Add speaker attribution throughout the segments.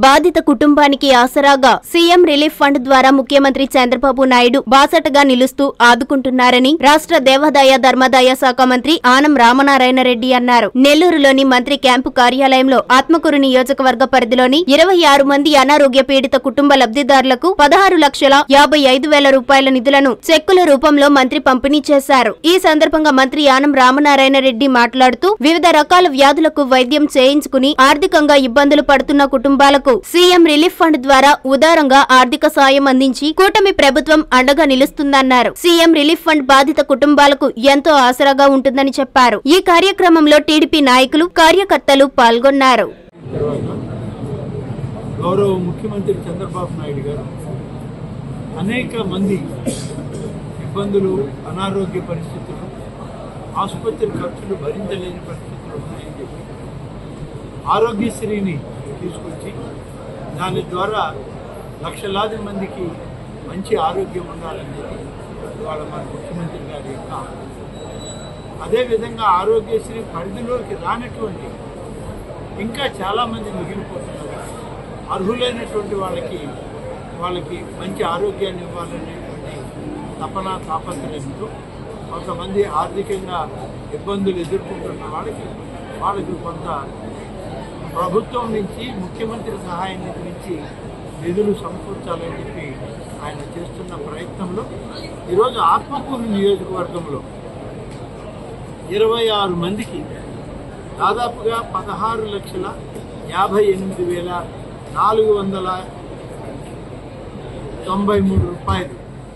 Speaker 1: బాధిత కుటుంబానికి ఆసరాగా సీఎం రిలీఫ్ ఫండ్ ద్వారా ముఖ్యమంత్రి చంద్రబాబు నాయుడు బాసటగా నిలుస్తూ ఆదుకుంటున్నారని రాష్ట్ర దేవాదాయ ధర్మాదాయ శాఖ మంత్రి ఆనం రామనారాయణ రెడ్డి అన్నారు నెల్లూరులోని మంత్రి క్యాంపు కార్యాలయంలో ఆత్మకూరు నియోజకవర్గ పరిధిలోని ఇరవై ఆరు మంది అనారోగ్య పీడిత కుటుంబ లబ్ధిదారులకు పదహారు లక్షల యాభై ఐదు వేల రూపాయల నిధులను చెక్కుల రూపంలో మంత్రి పంపిణీ చేశారు ఈ సందర్భంగా మంత్రి ఆనం రామనారాయణ రెడ్డి మాట్లాడుతూ వివిధ రకాల వ్యాధులకు వైద్యం చేయించుకుని ఆర్థికంగా ఇబ్బందులు పడుతున్న కుటుంబాలకు సీఎం రిలీఫ్ ఫండ్ ద్వారా ఉదారంగా ఆర్థిక సాయం అందించి కూటమి ప్రభుత్వం అండగా నిలుస్తుందన్నారు సీఎం రిలీఫ్ ఫండ్ బాధిత కుటుంబాలకు ఎంతో ఆసరాగా ఉంటుందని చెప్పారు ఈ కార్యక్రమంలో టీడీపీ నాయకులు కార్యకర్తలు పాల్గొన్నారు
Speaker 2: తర్వాత గౌరవ ముఖ్యమంత్రి చంద్రబాబు నాయుడు గారు అనేక మంది ఇబ్బందులు అనారోగ్య పరిస్థితులు ఆసుపత్రి ఖర్చులు భరించలేని పరిస్థితులు ఉన్నాయని చెప్పి ఆరోగ్యశ్రీని తీసుకొచ్చి దాని ద్వారా లక్షలాది మందికి మంచి ఆరోగ్యం ఉండాలనేది ఇవాళ మన ముఖ్యమంత్రి గారి యొక్క ఆలోచన. అదేవిధంగా ఆరోగ్యశ్రీ పరిధిలోకి రానటువంటి ఇంకా చాలామంది మిగిలిపోతున్నారు అర్హులైనటువంటి వాళ్ళకి వాళ్ళకి మంచి ఆరోగ్యాన్ని ఇవ్వాలనేటువంటి తపన తాపత్రయంతో కొంతమంది ఆర్థికంగా ఇబ్బందులు ఎదుర్కొంటున్న వాళ్ళకి వాళ్ళకి కొంత ప్రభుత్వం నుంచి ముఖ్యమంత్రి సహాయం నిధి నుంచి నిధులు సమకూర్చాలని చెప్పి ఆయన చేస్తున్న ప్రయత్నంలో ఈరోజు ఆత్మకూరు నియోజకవర్గంలో ఇరవై ఆరు మందికి దాదాపుగా పదహారు లక్షల యాభై ఎనిమిది వేల నాలుగు వందల తొంభై మూడు రూపాయలు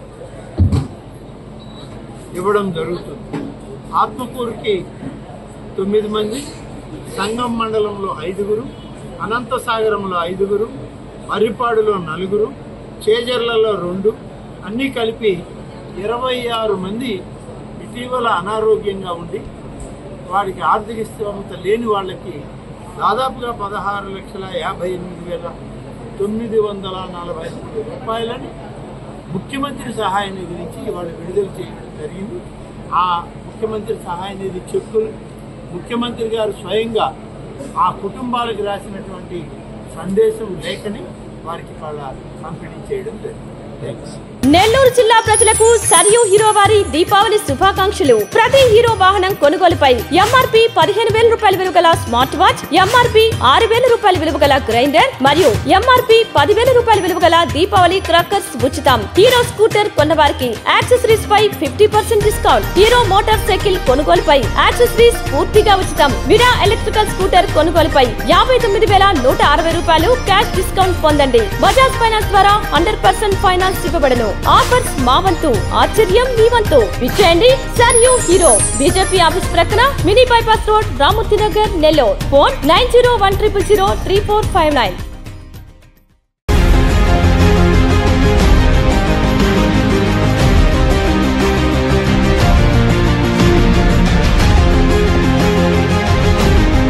Speaker 2: ఇవ్వడం జరుగుతుంది ఆత్మకూరుకి తొమ్మిది మంది సంగం మండలంలో ఐదుగురు అనంతసాగరంలో ఐదుగురు మర్రిపాడులో నలుగురు చేజర్లలో రెండు అన్నీ కలిపి ఇరవై ఆరు మంది ఇటీవల అనారోగ్యంగా ఉండి వాడికి ఆర్థిక స్తోమత లేని వాళ్ళకి దాదాపుగా పదహారు లక్షల యాభై ఎనిమిది వేల తొమ్మిది వందల నలభై మూడు రూపాయలని ముఖ్యమంత్రి సహాయ నిధి నుంచి ఇవాళ విడుదల చేయడం జరిగింది ఆ ముఖ్యమంత్రి సహాయ నిధి చెక్కులు ముఖ్యమంత్రి గారు స్వయంగా ఆ కుటుంబాలకు రాసినటువంటి సందేశం లేఖని వారికి వాళ్ళ పంపిణీ చేయడం జరిగింది థ్యాంక్స్
Speaker 3: నెల్లూరు జిల్లా ప్రజలకు సరియు హీరో వారి దీపావళి శుభాకాంక్షలు ప్రతి హీరో వాహనం కొనుగోలుపై ఎంఆర్పి పదిహేను వేల రూపాయల విలువ గల స్మార్ట్ వాచ్ ఎంఆర్పి ఆరు వేల రూపాయల విలువ గల గ్రైండర్ మరియు ఎంఆర్పి పదివేల రూపాయల విలువ గల దీపావళి క్రాకర్స్ ఉచితం హీరో స్కూటర్ కొన్నవారికి యాక్సెసరీస్ పై fifty percent discount Hero motorcycle కొనుగోలుపై యాక్సెసరీస్ పూర్తిగా ఉచితం విరా ఎలక్ట్రికల్ స్కూటర్ కొనుగోలుపై యాభై తొమ్మిది వేల నూట అరవై రూపాయలు క్యాష్ డిస్కౌంట్ పొందండి బజాజ్ ఫైనాన్స్ ద్వారా హండ్రెడ్ పర్సెంట్ ఫైనాన్స్ ఇవ్వబడను ఆఫర్స్ మా వంతు ఆశ్చర్యం మీ వంతు విచ్చేయండి sir you Hero BJP office ప్రక్కన mini bypass road Ramurthy Nagar Nellore phone nine zero one triple zero three four five nine